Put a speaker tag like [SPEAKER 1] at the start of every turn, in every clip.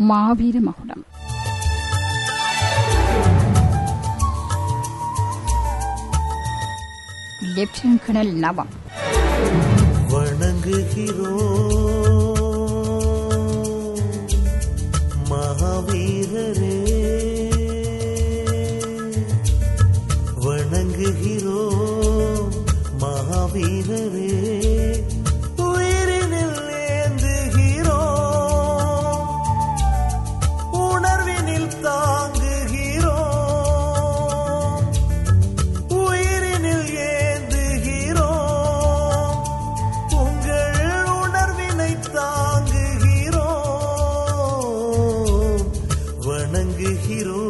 [SPEAKER 1] மாவீர மகுடம் lieutenant colonel நவம்
[SPEAKER 2] வணங்குகிறோம் மகாவீரரே வணங்குகிறோம் மகாவீரரே உயிரினில் ஏந்துகிறோம் உணர்வினில் தாங்குகிறோம் உயிரினில் ஏந்துகிறோம் உங்கள் உணர்வினை தாங்குகிறோம் வணங்குகிறோம்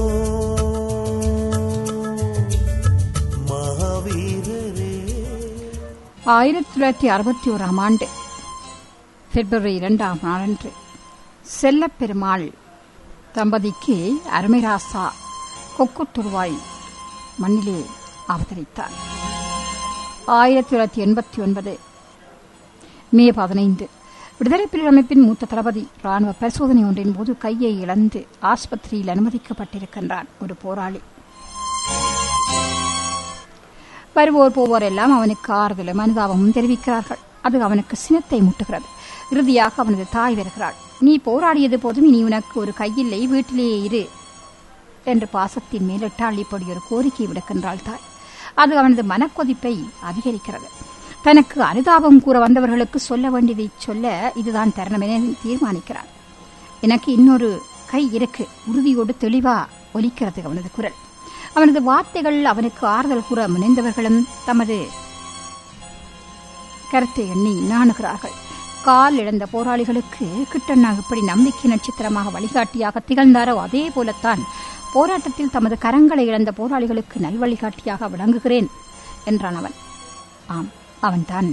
[SPEAKER 2] மகாவீரரே
[SPEAKER 1] ஆயிரத்தி தொள்ளாயிரத்தி அறுபத்தி ஓராம் ஆண்டு பிப்ரவரி இரண்டாம் நாளன்று செல்லப்பெருமாள் தம்பதிக்கு அருமைராசா கொக்குத்துருவாய் மண்ணிலே அவதரித்தார் ஆயிரத்தி தொள்ளாயிரத்தி எண்பத்தி ஒன்பது மே பதினைந்து விடுதலை புலிகள் அமைப்பின் மூத்த தளபதி ராணுவ பரிசோதனை ஒன்றின் போது கையை இழந்து ஆஸ்பத்திரியில் அனுமதிக்கப்பட்டிருக்கின்றான் ஒரு போராளி வருவோர் போவோர் எல்லாம் அவனுக்கு ஆறுதலும் அனுதாபமும் தெரிவிக்கிறார்கள் அது அவனுக்கு சினத்தை முட்டுகிறது இறுதியாக அவனது தாய் வருகிறாள் நீ போராடியது போதும் இனி உனக்கு ஒரு கையில்லை வீட்டிலேயே இரு என்று பாசத்தின் மேலிட்டு அள்ளிப்படி ஒரு கோரிக்கை விடுக்கின்றாள் தாய் அது அவனது மனக்கொதிப்பை அதிகரிக்கிறது தனக்கு அனுதாபம் கூற வந்தவர்களுக்கு சொல்ல வேண்டியதை சொல்ல இதுதான் தருணம் என தீர்மானிக்கிறான் எனக்கு இன்னொரு கை இருக்கு உறுதியோடு தெளிவா ஒலிக்கிறது அவனது குரல் அவனது வார்த்தைகள் அவனுக்கு ஆறுதல் கூற முனைந்தவர்களும் தமது கருத்தை எண்ணி நாணுகிறார்கள் கால் இழந்த போராளிகளுக்கு கிட்டண்ணா எப்படி நம்பிக்கை நட்சத்திரமாக வழிகாட்டியாக திகழ்ந்தாரோ அதே போலத்தான் போராட்டத்தில் தமது கரங்களை இழந்த போராளிகளுக்கு நல்வழிகாட்டியாக விளங்குகிறேன் என்றான் அவன் ஆம் அவன்தான்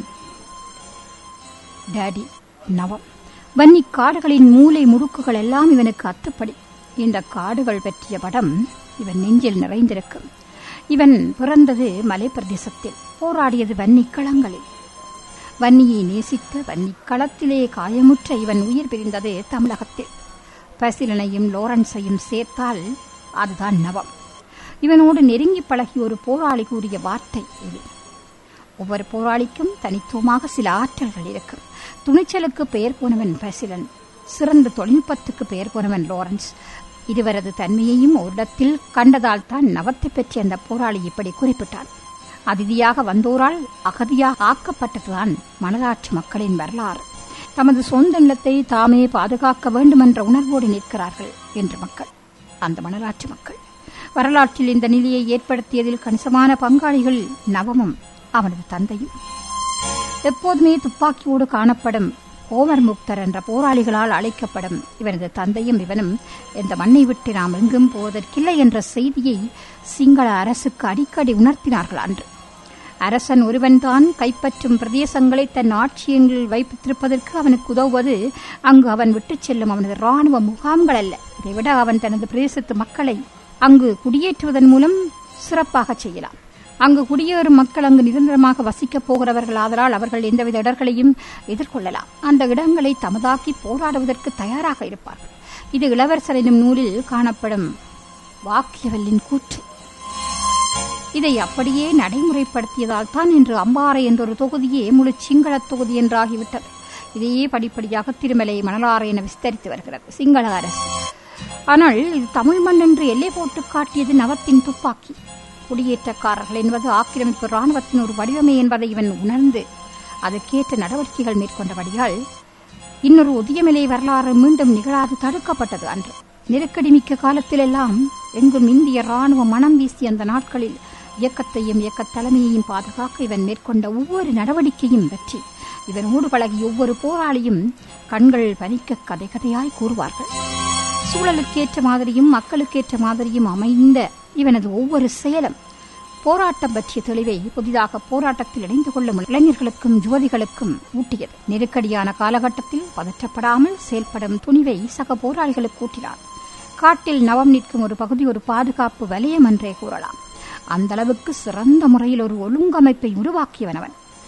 [SPEAKER 1] டேடி நவம் வன்னி காடுகளின் மூலை முடுக்குகள் எல்லாம் இவனுக்கு அத்துப்படி இந்த காடுகள் பற்றிய படம் இவன் நெஞ்சில் நிறைந்திருக்கும் இவன் பிறந்தது மலைப்பிரதேசத்தில் போராடியது வன்னிக் களங்களில் வன்னியை நேசித்த வன்னிக் களத்திலே காயமுற்ற இவன் உயிர் பிரிந்தது தமிழகத்தில் பசிலனையும் லோரன்ஸையும் சேர்த்தால் அதுதான் நவம் இவனோடு நெருங்கி பழகிய ஒரு போராளி கூறிய வார்த்தை இது ஒவ்வொரு போராளிக்கும் தனித்துவமாக சில ஆற்றல்கள் இருக்கும் துணிச்சலுக்கு பெயர் போனவன் பசிலன் சிறந்த தொழில்நுட்பத்துக்கு பெயர் போனவன் லாரன்ஸ் இருவரது தன்மையையும் ஓரிடத்தில் கண்டதால் தான் நவத்தை பற்றி அந்த போராளி இப்படி குறிப்பிட்டான் அதிதியாக வந்தோரால் அகதியாக ஆக்கப்பட்டதுதான் மனதாட்சி மக்களின் வரலாறு தமது சொந்த நிலத்தை தாமே பாதுகாக்க வேண்டுமென்ற உணர்வோடு நிற்கிறார்கள் என்று மக்கள் அந்த மணலாட்சி மக்கள் வரலாற்றில் இந்த நிலையை ஏற்படுத்தியதில் கணிசமான பங்காளிகள் நவமும் அவனது தந்தையும் எப்போதுமே துப்பாக்கியோடு காணப்படும் ஓமர் முக்தர் என்ற போராளிகளால் அழைக்கப்படும் இவனது தந்தையும் இவனும் இந்த மண்ணை விட்டு நாம் எங்கும் போவதற்கில்லை என்ற செய்தியை சிங்கள அரசுக்கு அடிக்கடி உணர்த்தினார்கள் அன்று அரசன் ஒருவன்தான் கைப்பற்றும் பிரதேசங்களை தன் ஆட்சியில் வைத்திருப்பதற்கு அவனுக்கு உதவுவது அங்கு அவன் விட்டுச் செல்லும் அவனது ராணுவ முகாம்கள் அல்ல இதைவிட அவன் தனது பிரதேசத்து மக்களை அங்கு குடியேற்றுவதன் மூலம் சிறப்பாக செய்யலாம் அங்கு குடியேறும் மக்கள் அங்கு நிரந்தரமாக வசிக்கப் போகிறவர்கள் ஆதலால் அவர்கள் எந்தவித இடர்களையும் எதிர்கொள்ளலாம் அந்த இடங்களை தமதாக்கி போராடுவதற்கு தயாராக இருப்பார்கள் இது இளவரசர் எனும் நூலில் காணப்படும் வாக்கியவல்லின் கூற்று இதை அப்படியே நடைமுறைப்படுத்தியதால் தான் இன்று அம்பாறை என்றொரு தொகுதியே முழு சிங்கள தொகுதி என்றாகிவிட்டது இதையே படிப்படியாக திருமலை மணலாறு என விஸ்தரித்து வருகிறது சிங்கள அரசு ஆனால் இது தமிழ் மண் என்று எல்லை போட்டு காட்டியது நவத்தின் துப்பாக்கி குடியேற்றக்காரர்கள் என்பது ஆக்கிரமிப்பு ராணுவத்தின் ஒரு வடிவமே என்பதை இவன் உணர்ந்து அதற்கேற்ற நடவடிக்கைகள் மேற்கொண்டபடியால் இன்னொரு உதயமிலை வரலாறு மீண்டும் நிகழாது தடுக்கப்பட்டது அன்று நெருக்கடி மிக்க காலத்திலெல்லாம் எங்கும் இந்திய ராணுவ மனம் வீசிய அந்த நாட்களில் இயக்கத்தையும் இயக்க தலைமையையும் பாதுகாக்க இவன் மேற்கொண்ட ஒவ்வொரு நடவடிக்கையும் வெற்றி இவனோடு பழகிய ஒவ்வொரு போராளியும் கண்கள் பனிக்க கதை கதையாய் கூறுவார்கள் சூழலுக்கேற்ற மாதிரியும் மக்களுக்கேற்ற மாதிரியும் அமைந்த இவனது ஒவ்வொரு செயலும் போராட்டம் பற்றிய தெளிவை புதிதாக போராட்டத்தில் இணைந்து கொள்ளும் இளைஞர்களுக்கும் யுவதிகளுக்கும் ஊட்டியது நெருக்கடியான காலகட்டத்தில் பதற்றப்படாமல் செயல்படும் துணிவை சக போராளிகளுக்கு ஊட்டினார் காட்டில் நவம் நிற்கும் ஒரு பகுதி ஒரு பாதுகாப்பு வலயம் என்றே கூறலாம் அந்த அளவுக்கு சிறந்த முறையில் ஒரு ஒழுங்கமைப்பை உருவாக்கியவன் அவன்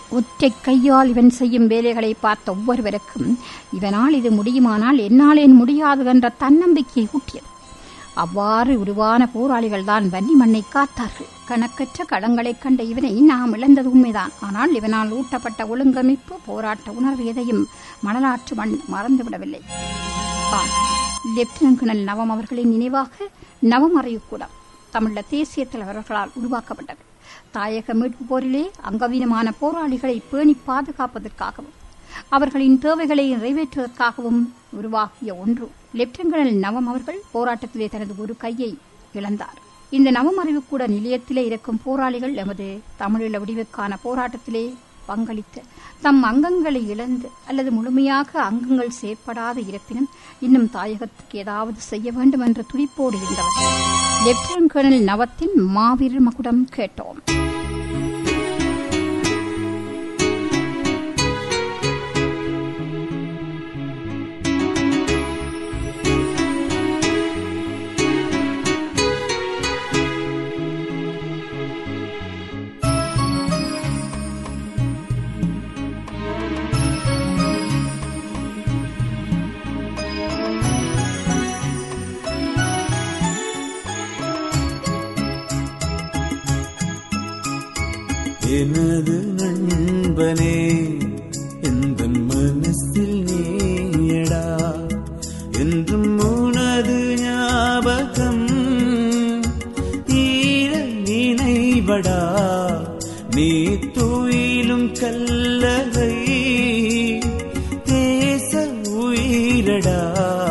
[SPEAKER 1] ஒற்றை கையால் இவன் செய்யும் வேலைகளை பார்த்த ஒவ்வொருவருக்கும் இவனால் இது முடியுமானால் என்னால் ஏன் முடியாது என்ற தன்னம்பிக்கையை ஊட்டியது அவ்வாறு உருவான போராளிகள் தான் வன்னி மண்ணை காத்தார்கள் கணக்கற்ற களங்களைக் கண்ட இவனை நாம் இழந்தது உண்மைதான் ஆனால் இவனால் ஊட்டப்பட்ட ஒழுங்கமைப்பு போராட்ட உணர்வு எதையும் மணலாற்று மண் மறந்துவிடவில்லை ஆம், லெப்டினன்ட் கர்னல் நவம் அவர்களின் நினைவாக நவம் அறிவுக்கூடம் தமிழ தேசிய தலைவர்களால் உருவாக்கப்பட்டது தாயக மீட்பு போரிலே அங்கவீனமான போராளிகளை பேணி பாதுகாப்பதற்காகவும் அவர்களின் தேவைகளை நிறைவேற்றுவதற்காகவும் உருவாக்கிய ஒன்று லெப்டினன்ட் கர்னல் நவம் அவர்கள் போராட்டத்திலே தனது ஒரு கையை இழந்தார் இந்த நவம் அறிவுக்கூட நிலையத்திலே இருக்கும் போராளிகள் எமது தமிழீழ விடிவுக்கான போராட்டத்திலே பங்களித்து தம் அங்கங்களை இழந்து அல்லது முழுமையாக அங்கங்கள் செயற்படாது இருப்பினும் இன்னும் தாயகத்துக்கு ஏதாவது செய்ய வேண்டும் என்ற துடிப்போடு இருந்தவர் லெப்டினன்ட் கர்னல் நவத்தின் மாவீரர் மகுடம் கேட்டோம்
[SPEAKER 2] எனது நண்பனே எந்த மனசில் நீயடா என்றும் உனது ஞாபகம் தீர நினைவடா நீ துயிலும் கல்லறை தேச உயிரடா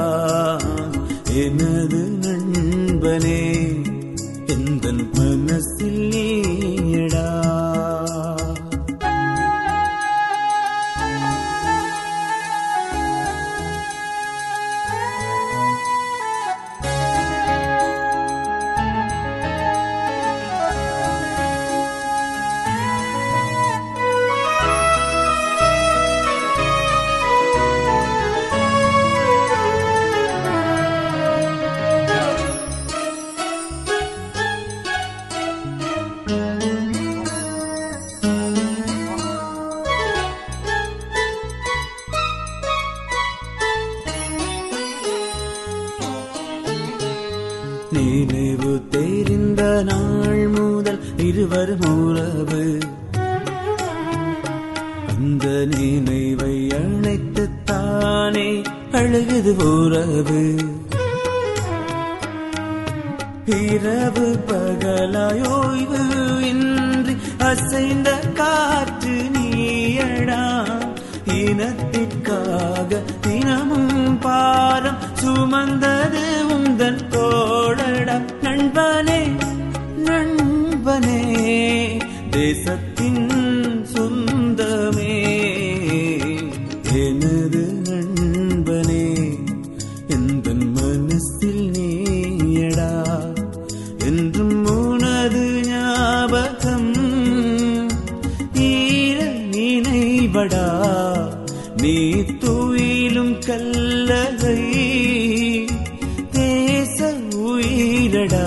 [SPEAKER 2] எனது நண்பனே எந்த மனசில் நீயடா நினைவு தெரிந்த நாள் முதல் இருவரும் உறவு அந்த நினைவை அழைத்து தானே அழுகுது உறவு இரவு பகலாயோய்வு இன்றி அசைந்த காற்று நீயடா இனத்திற்காக தினமும் பாரம் சுமந்தது உந்தன் தோழடா நண்பனே நண்பனே தேசத்தின் சொந்தமே எனது நண்பனே எந்த மனசில் நீயடா என்றும் உனது ஞாபகம் ஈர நினைவடா நீ துயிலும் கல்லறை தேச உயிரடா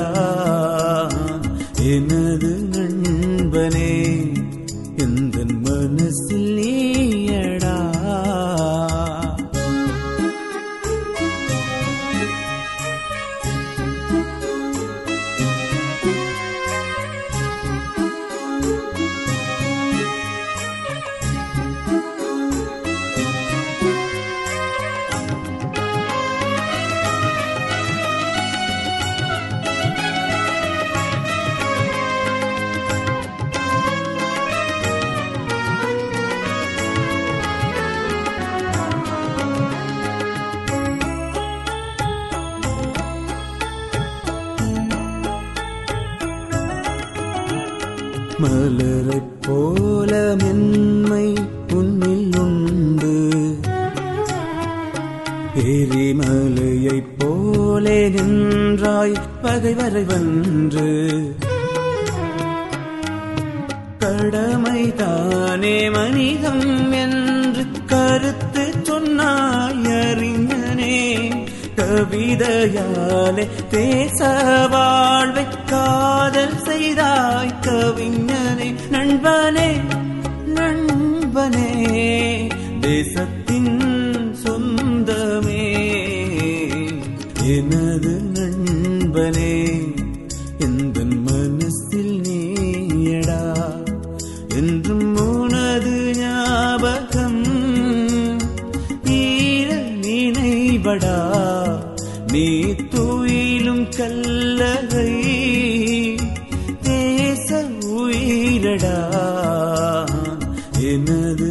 [SPEAKER 2] எனது நண்பனே எந்த மனசில் நீயடா மலரைப் போல மென்மை உன்னில் உண்டு எரிமலையைப் போலே நின்றாய் பகைவரை வென்று கடமை தானே மனிதம் என்று கருத்து சொன்னாய் அறிஞனே கவிதையாலே தேச வாழ்வை காதல் செய்தாய் கவிஞனே நண்பனே நண்பனே நண்பனே தேசத்தின் சொந்தமே எனது நண்பனே எந்த மனசில் நீயடா என்றும் உனது ஞாபகம் ஈர நினைவடா நீ துயிலும் கல்லகை தேச உயிரடா எனது